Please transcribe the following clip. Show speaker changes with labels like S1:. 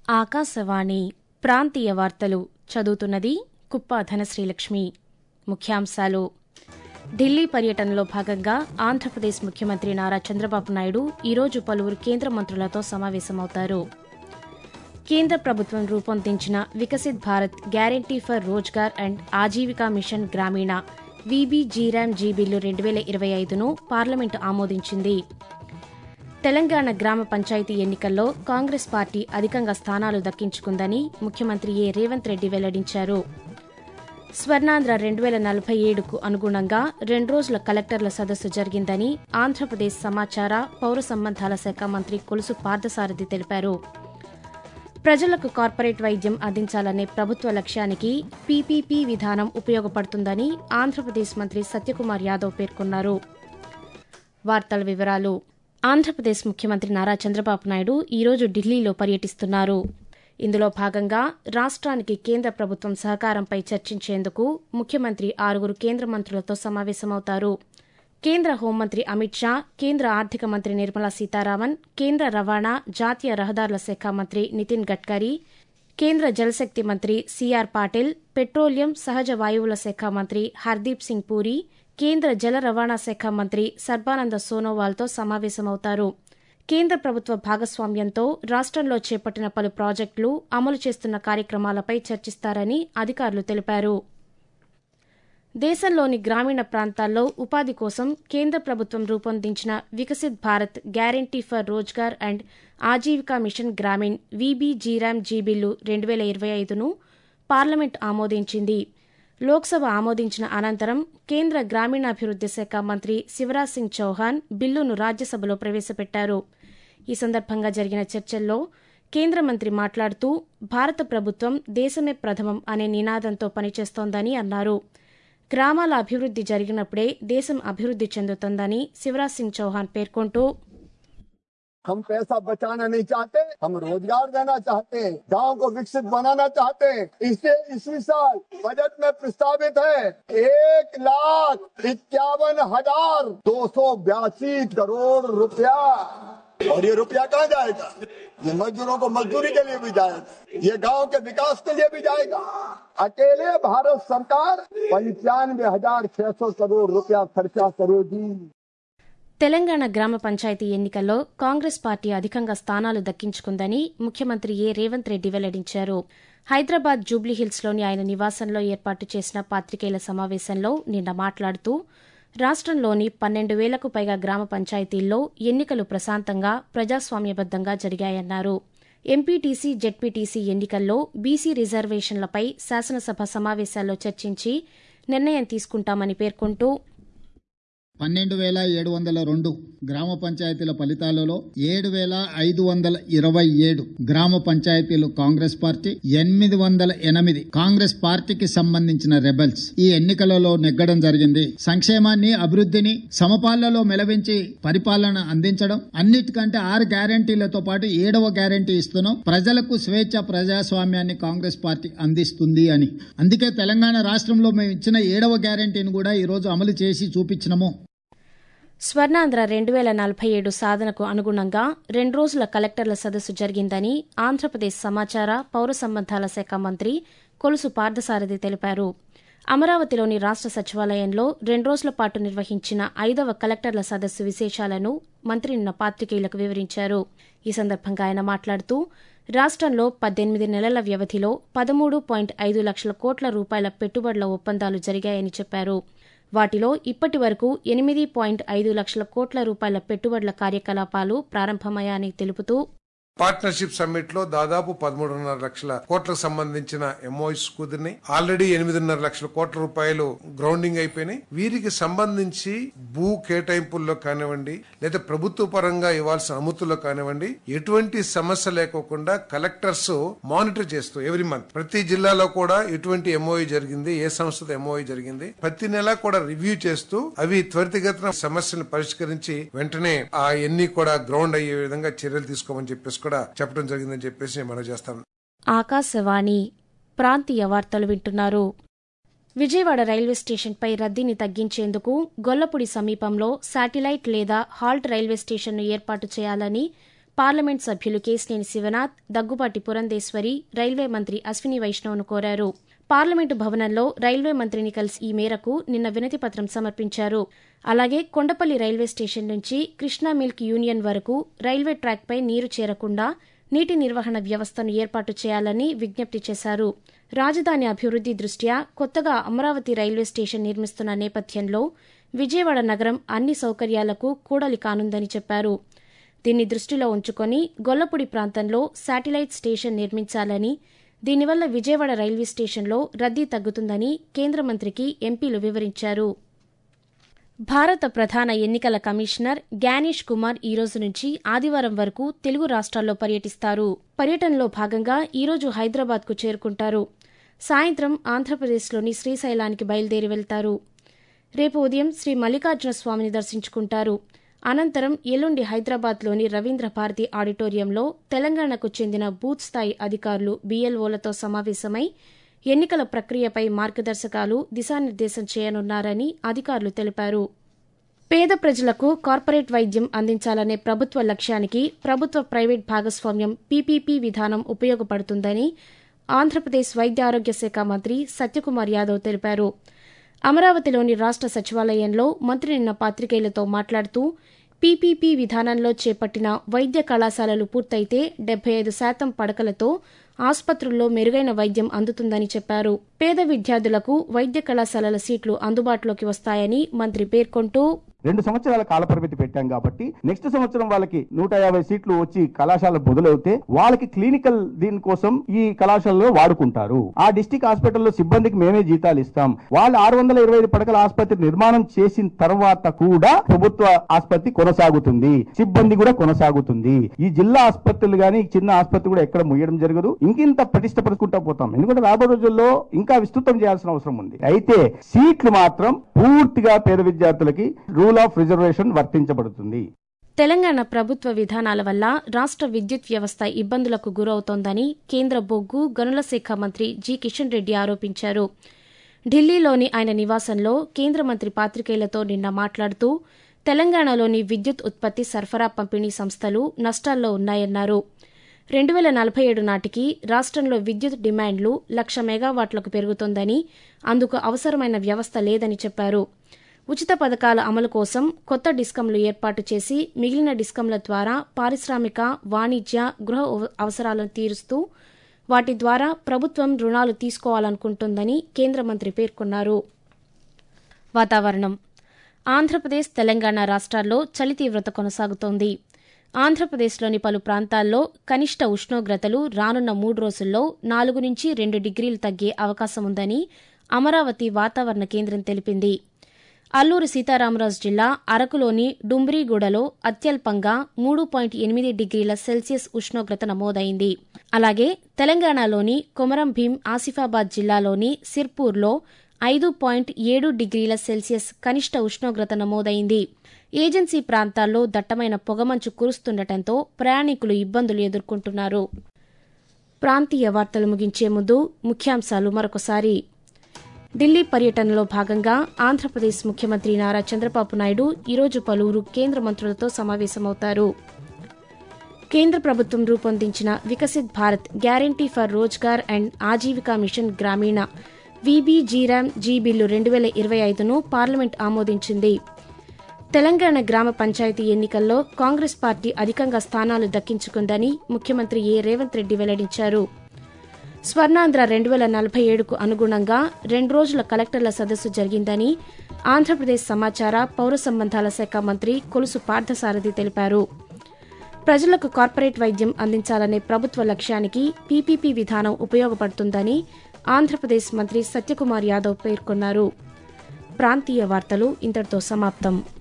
S1: ఆకాశవాణి ప్రాంతీయ వార్తలు చదువుతున్నది కుప్ప ధనశ్రీలక్ష్మి ముఖ్యాంశాలు ఢిల్లీ పర్యటనలో భాగంగా ఆంధ్రప్రదేశ్ ముఖ్యమంత్రి నారా చంద్రబాబు నాయుడు ఈరోజు పలువురు కేంద్ర మంత్రులతో సమావేశమవుతారు కేంద్ర ప్రభుత్వం రూపొందించిన Viksit Bharat guarantee for Rozgar and Ajeevika mission Gramin VB G RAM G bill రెండు వేల ఇరవై ఐదును పార్లమెంటు ఆమోదించింది తెలంగాణ గ్రామ పంచాయతీ ఎన్నికల్లో కాంగ్రెస్ పార్టీ అధికంగా స్థానాలు దక్కించుకుందని ముఖ్యమంత్రి ఏ రేవంత్ రెడ్డి వెల్లడించారు స్వర్ణాంధ్ర రెండు వేల నలభై ఏడుకు అనుగుణంగా రెండు రోజుల కలెక్టర్ల సదస్సు జరిగిందని ఆంధ్రప్రదేశ్ సమాచార పౌర సంబంధాల శాఖ మంత్రి కొలుసు పార్థసారథి తెలిపారు ప్రజలకు కార్పొరేట్ వైద్యం అందించాలనే ప్రభుత్వ లక్ష్యానికి పీపీపీ విధానం ఉపయోగపడుతుందని ఆంధ్రప్రదేశ్ మంత్రి సత్యకుమార్ యాదవ్ పేర్కొన్నారు వార్తల వివరాలు ఆంధ్రప్రదేశ్ ముఖ్యమంత్రి నారా చంద్రబాబు నాయుడు ఈరోజు ఢిల్లీలో పర్యటిస్తున్నారు ఇందులో భాగంగా రాష్ట్రానికి కేంద్ర ప్రభుత్వం సహకారంపై చర్చించేందుకు ముఖ్యమంత్రి ఆరుగురు కేంద్ర మంత్రులతో సమావేశమవుతారు కేంద్ర హోంమంత్రి అమిత్ షా కేంద్ర ఆర్థిక మంత్రి నిర్మలా సీతారామన్ కేంద్ర రవాణా జాతీయ రహదారుల శాఖ మంత్రి నితిన్ గడ్కరీ కేంద్ర జలశక్తి మంత్రి సిఆర్ పాటిల్ పెట్రోలియం సహజ వాయువుల శాఖ మంత్రి హర్దీప్ సింగ్ పూరి కేంద్ర జల రవాణా శాఖ మంత్రి సర్బానంద సోనోవాల్తో సమావేశమవుతారు కేంద్ర ప్రభుత్వ భాగస్వామ్యంతో రాష్ట్రంలో చేపట్టిన పలు ప్రాజెక్టులు అమలు చేస్తున్న కార్యక్రమాలపై చర్చిస్తారని అధికారులు తెలిపారు దేశంలోని గ్రామీణ ప్రాంతాల్లో ఉపాధి కోసం కేంద్ర ప్రభుత్వం రూపొందించిన Viksit Bharat guarantee for Rozgar and Ajeevika mission Gramin VB G RAM G bill రెండు వేల ఇరవై ఐదును పార్లమెంట్ ఆమోదించింది లోక్సభ ఆమోదించిన అనంతరం కేంద్ర గ్రామీణాభివృద్ది శాఖ మంత్రి శివరాజ్ సింగ్ చౌహాన్ బిల్లును రాజ్యసభలో ప్రవేశపెట్టారు ఈ సందర్భంగా జరిగిన చర్చల్లో కేంద్ర మంత్రి మాట్లాడుతూ భారత ప్రభుత్వం దేశమే ప్రథమం అనే నినాదంతో పనిచేస్తోందని అన్నారు గ్రామాల అభివృద్ది జరిగినప్పుడే దేశం అభివృద్ది చెందుతుందని శివరాజ్ సింగ్ చౌహాన్ పేర్కొంటూ
S2: हम पैसा बचाना नहीं चाहते हम रोजगार देना चाहते हैं गांव को विकसित बनाना चाहते हैं इससे इसी साल बजट में प्रस्तावित है एक लाख इक्यावन हजार दो सौ बयासी करोड़ रुपया और ये रुपया कहाँ जाएगा ये मजदूरों को मजदूरी के लिए भी जाएगा ये गांव के विकास के लिए भी जाएगा अकेले भारत सरकार पंचानवे हजार छह सौ करोड़ रुपया खर्चा करेगी
S1: తెలంగాణ గ్రామ పంచాయతీ ఎన్నికల్లో కాంగ్రెస్ పార్టీ అధికంగా స్థానాలు దక్కించుకుందని ముఖ్యమంత్రి ఏ రేవంత్ రెడ్డి వెల్లడించారు హైదరాబాద్ జూబ్లీహిల్స్లోని ఆయన నివాసంలో ఏర్పాటు చేసిన పాత్రికేయుల సమావేశంలో నిన్న మాట్లాడుతూ రాష్ట్రంలోని పన్నెండు వేలకు పైగా గ్రామ పంచాయతీల్లో ఎన్నికలు ప్రశాంతంగా ప్రజాస్వామ్యబద్దంగా జరిగాయన్నారు ఎంపీటీసీ జెడ్పీటీసీ ఎన్నికల్లో బీసీ రిజర్వేషన్లపై శాసనసభ సమావేశాల్లో చర్చించి నిర్ణయం తీసుకుంటామని పేర్కొంటూ
S3: పన్నెండు వేల ఏడు వందల రెండు గ్రామ పంచాయతీల ఫలితాలలో ఏడు వేల ఐదు వందల ఇరవై ఏడు గ్రామ పంచాయతీలు కాంగ్రెస్ పార్టీ ఎనిమిది వందల ఎనిమిది కాంగ్రెస్ పార్టీకి సంబంధించిన రెబల్స్ ఈ ఎన్నికలలో నెగ్గడం జరిగింది సంక్షేమాన్ని అభివృద్ధిని సమపాలలో మెలవించి పరిపాలన అందించడం అన్నిటికంటే ఆరు గ్యారంటీలతో పాటు ఏడవ గ్యారంటీ ఇస్తున్నాం ప్రజలకు స్వేచ్ఛ ప్రజాస్వామ్యాన్ని కాంగ్రెస్ పార్టీ అందిస్తుంది అని అందుకే తెలంగాణ రాష్ట్రంలో మేము ఇచ్చిన ఏడవ గ్యారంటీని కూడా ఈ రోజు అమలు చేసి చూపించినము
S1: స్వర్ణాంధ్ర రెండు వేల నలభై ఏడు సాధనకు అనుగుణంగా రెండు రోజుల కలెక్టర్ల సదస్సు జరిగిందని ఆంధ్రప్రదేశ్ సమాచార పౌర సంబంధాల శాఖ మంత్రి కొలుసు పార్థసారథి తెలిపారు అమరావతిలోని రాష్ట సచివాలయంలో రెండు రోజుల పాటు నిర్వహించిన ఐదవ కలెక్టర్ల సదస్సు విశేషాలను మంత్రి నిన్న పాత్రికేయులకు వివరించారు ఈ సందర్భంగా ఆయన మాట్లాడుతూ రాష్టంలో పద్దెనిమిది నెలల వ్యవధిలో పదమూడు పాయింట్ ఐదు లక్షల కోట్ల రూపాయల పెట్టుబడుల ఒప్పందాలు జరిగాయని చెప్పారు వాటిలో ఇప్పటి వరకు ఎనిమిది పాయింట్ ఐదు లక్షల కోట్ల రూపాయల పెట్టుబడుల కార్యకలాపాలు ప్రారంభమయ్యాయని తెలుపుతూ
S4: పార్ట్నర్షిప్ సమ్మిట్ లో దాదాపు పదమూడున్నర లక్షల కోట్లకు సంబంధించిన ఎంఓఎస్ కుదిరినాయి ఆల్రెడీ ఎనిమిదిన్నర లక్షల కోట్ల రూపాయలు గ్రౌండింగ్ అయిపోయినాయి వీరికి సంబంధించి భూ కేటాయింపుల్లో కానివ్వండి లేదా ప్రభుత్వ పరంగా ఇవ్వాల్సిన అనుమతుల్లో కానివ్వండి ఎటువంటి సమస్య లేకోకుండా కలెక్టర్స్ మానిటర్ చేస్తూ ఎవ్రీ మంత్ ప్రతి జిల్లాలో కూడా ఎటువంటి ఎంఓఈ జరిగింది ఏ సంస్థతో ఎంఓఈ జరిగింది ప్రతి నెల కూడా రివ్యూ చేస్తూ అవి త్వరితగతిన సమస్యలను పరిష్కరించి వెంటనే ఆ ఎన్ని కూడా గ్రౌండ్ అయ్యే విధంగా చర్యలు తీసుకోమని చెప్పేసి కూడా చెప్పడం జరిగిందని చెప్పేసి నేను మనం చేస్తాను
S1: ఆకాశవాణి ప్రాంతీయ వార్తలు వింటున్నారు విజయవాడ రైల్వే స్టేషన్పై రద్దీని తగ్గించేందుకు గొల్లపూడి సమీపంలో శాటిలైట్ లేదా హాల్ట్ రైల్వే స్టేషన్ను ఏర్పాటు చేయాలని పార్లమెంట్ సభ్యులు కేసినేని శివనాథ్ దగ్గుబాటి పురంధేశ్వరి రైల్వే మంత్రి అశ్విని వైష్ణవ్ను కోరారు పార్లమెంటు భవనంలో రైల్వే మంత్రిని కలిసి ఈ మేరకు నిన్న వినతి పత్రం సమర్పించారు అలాగే కొండపల్లి రైల్వే స్టేషన్ నుంచి కృష్ణా మిల్క్ యూనియన్ వరకు రైల్వే ట్రాక్పై నీరు చేరకుండా నీటి నిర్వహణ వ్యవస్థను ఏర్పాటు చేయాలని విజ్ఞప్తి చేశారు రాజధాని అభివృద్ది దృష్ట్యా కొత్తగా అమరావతి రైల్వే స్టేషన్ నిర్మిస్తున్న నేపథ్యంలో విజయవాడ నగరం అన్ని సౌకర్యాలకు కూడలి కానుందని చెప్పారు దీన్ని దృష్టిలో ఉంచుకొని గొల్లపూడి ప్రాంతంలో శాటిలైట్ స్టేషన్ నిర్మించాలని దీనివల్ల విజయవాడ రైల్వే స్టేషన్లో రద్దీ తగ్గుతుందని కేంద్ర మంత్రికి ఎంపీలు వివరించారు భారత ప్రధాన ఎన్నికల కమిషనర్ గ్యానేష్ కుమార్ ఈ రోజు నుంచి ఆదివారం వరకు తెలుగు రాష్ట్రాల్లో పర్యటిస్తారు పర్యటనలో భాగంగా ఈరోజు హైదరాబాద్కు చేరుకుంటారు సాయంత్రం ఆంధ్రప్రదేశ్లోని శ్రీశైలానికి బయలుదేరి వెళ్తారు రేపు ఉదయం శ్రీ మల్లికార్జున స్వామిని దర్శించుకుంటారు అనంతరం ఎల్లుండి హైదరాబాద్లోని రవీంద్ర భారతి ఆడిటోరియంలో తెలంగాణకు చెందిన బూత్ స్థాయి అధికారులు బీఎల్ఓలతో సమావేశమై ఎన్నికల ప్రక్రియపై మార్గదర్శకాలు దిశానిర్దేశం చేయనున్నారని అధికారులు తెలిపారు పేద ప్రజలకు కార్పొరేట్ వైద్యం అందించాలనే ప్రభుత్వ లక్ష్యానికి ప్రభుత్వ ప్రైవేట్ భాగస్వామ్యం పీపీపీ విధానం ఉపయోగపడుతుందని ఆంధ్రప్రదేశ్ వైద్య ఆరోగ్య శాఖ మంత్రి సత్యకుమార్ యాదవ్ తెలిపారు అమరావతిలోని రాష్ట సచివాలయంలో మంత్రి నిన్న పాత్రికేయులతో మాట్లాడుతూ పీపీపీ విధానంలో చేపట్టిన వైద్య కళాశాలలు పూర్తయితే డెబ్బై ఐదు శాతం పడకలతో ఆసుపత్రుల్లో మెరుగైన వైద్యం అందుతుందని చెప్పారు పేద విద్యార్థులకు వైద్య కళాశాలల సీట్లు అందుబాటులోకి వస్తాయని మంత్రి పేర్కొంటూ
S5: రెండు సంవత్సరాల కాల పరిమితి పెట్టాం కాబట్టి నెక్స్ట్ సంవత్సరం వాళ్ళకి నూట యాభై సీట్లు వచ్చి కళాశాల మొదలవుతే వాళ్ళకి క్లినికల్ దీనికోసం ఈ కళాశాలలో వాడుకుంటారు ఆ డిస్టిక్ హాస్పిటల్లో సిబ్బందికి మేమే జీతాలు ఇస్తాం వాళ్ళు ఆరు వందల ఇరవై ఐదు పడకల ఆసుపత్రి నిర్మాణం చేసిన తర్వాత కూడా ప్రభుత్వ ఆసుపత్రి కొనసాగుతుంది సిబ్బంది కూడా కొనసాగుతుంది ఈ జిల్లా ఆసుపత్రులు గానీ ఈ చిన్న ఆసుపత్రి కూడా ఎక్కడ ముయ్యడం జరగదు ఇంకింత పటిష్టపరుచుకుంటా పోతాం ఎందుకంటే రాబోయే రోజుల్లో ఇంకా విస్తృతం చేయాల్సిన అవసరం ఉంది అయితే సీట్లు మాత్రం పూర్తిగా పేద విద్యార్థులకి రూల్ ఆఫ్ రిజర్వేషన్ వర్తించబడుతుంది
S1: తెలంగాణ ప్రభుత్వ విధానాల వల్ల రాష్ట విద్యుత్ వ్యవస్థ ఇబ్బందులకు గురవుతోందని కేంద్ర బొగ్గు గనుల శాఖ మంత్రి జి కిషన్ రెడ్డి ఆరోపించారు ఢిల్లీలోని ఆయన నివాసంలో కేంద్ర మంత్రి పాత్రికేయులతో నిన్న మాట్లాడుతూ తెలంగాణలోని విద్యుత్ ఉత్పత్తి సరఫరా పంపిణీ సంస్థలు నష్టాల్లో ఉన్నాయన్నారు రెండు వేల నలభై ఏడు నాటికి రాష్ట్రంలో విద్యుత్ డిమాండ్లు లక్ష మెగావాట్లకు పెరుగుతోందని అందుకు అవసరమైన వ్యవస్థ లేదని చెప్పారు ఉచిత పథకాల అమలు కోసం కొత్త డిస్కంలు ఏర్పాటు చేసి మిగిలిన డిస్కంల ద్వారా పారిశ్రామిక వాణిజ్య గృహ అవసరాలను తీరుస్తూ వాటి ద్వారా ప్రభుత్వం రుణాలు తీసుకోవాలనుకుంటోందని కేంద్ర మంత్రి పేర్కొన్నారు వాతావరణం ఆంధ్రప్రదేశ్ తెలంగాణ రాష్ట్రాల్లో చలి తీవ్రత కొనసాగుతోంది ఆంధ్రప్రదేశ్లోని పలు ప్రాంతాల్లో కనిష్ట ఉష్ణోగ్రతలు రానున్న మూడు రోజుల్లో నాలుగు నుంచి రెండు డిగ్రీలు తగ్గే అవకాశం ఉందని అమరావతి వాతావరణ కేంద్రం తెలిపింది అల్లూరు సీతారామరాజు జిల్లా అరకులోని డుంబ్రీగూడలో అత్యల్పంగా మూడు పాయింట్ ఎనిమిది డిగ్రీల సెల్సియస్ ఉష్ణోగ్రత నమోదైంది అలాగే తెలంగాణలోని కొమరం భీం ఆసిఫాబాద్ జిల్లాలోని సిర్పూర్లో ఐదు పాయింట్ ఏడు డిగ్రీల సెల్సియస్ కనిష్ట ఉష్ణోగ్రత నమోదైంది ఏజెన్సీ ప్రాంతాల్లో దట్టమైన పొగమంచు కురుస్తుండటంతో ప్రయాణికులు ఇబ్బందులు ఎదుర్కొంటున్నారు ప్రాంతీయ వార్తలు ముగించే ముందు ముఖ్యాంశాలు మరొకసారి ఢిల్లీ పర్యటనలో భాగంగా ఆంధ్రప్రదేశ్ ముఖ్యమంత్రి నారా చంద్రబాబు నాయుడు ఈరోజు పలువురు కేంద్ర మంత్రులతో సమావేశమవుతారు కేంద్ర ప్రభుత్వం రూపొందించిన Viksit Bharat guarantee for Rozgar and Ajeevika mission Gramin VB G RAM G bill రెండు వేల ఇరవై ఐదును పార్లమెంట్ ఆమోదించింది తెలంగాణ గ్రామ పంచాయతీ ఎన్నికల్లో కాంగ్రెస్ పార్టీ అధికంగా స్థానాలు దక్కించుకుందని ముఖ్యమంత్రి ఏ రేవంత్ రెడ్డి వెల్లడించారు స్వర్ణాంధ్ర రెండు వేల నలభై ఏడుకు అనుగుణంగా రెండు రోజుల కలెక్టర్ల సదస్సు జరిగిందని ఆంధ్రప్రదేశ్ సమాచార పౌర సంబంధాల శాఖ మంత్రి కొలుసు పార్థసారథి తెలిపారు ప్రజలకు కార్పొరేట్ వైద్యం అందించాలనే ప్రభుత్వ లక్ష్యానికి పీపీపీ విధానం ఉపయోగపడుతుందని ఆంధ్రప్రదేశ్ మంత్రి సత్యకుమార్ యాదవ్ పేర్కొన్నారు ప్రాంతీయ వార్తలు ఇంతటితో సమాప్తం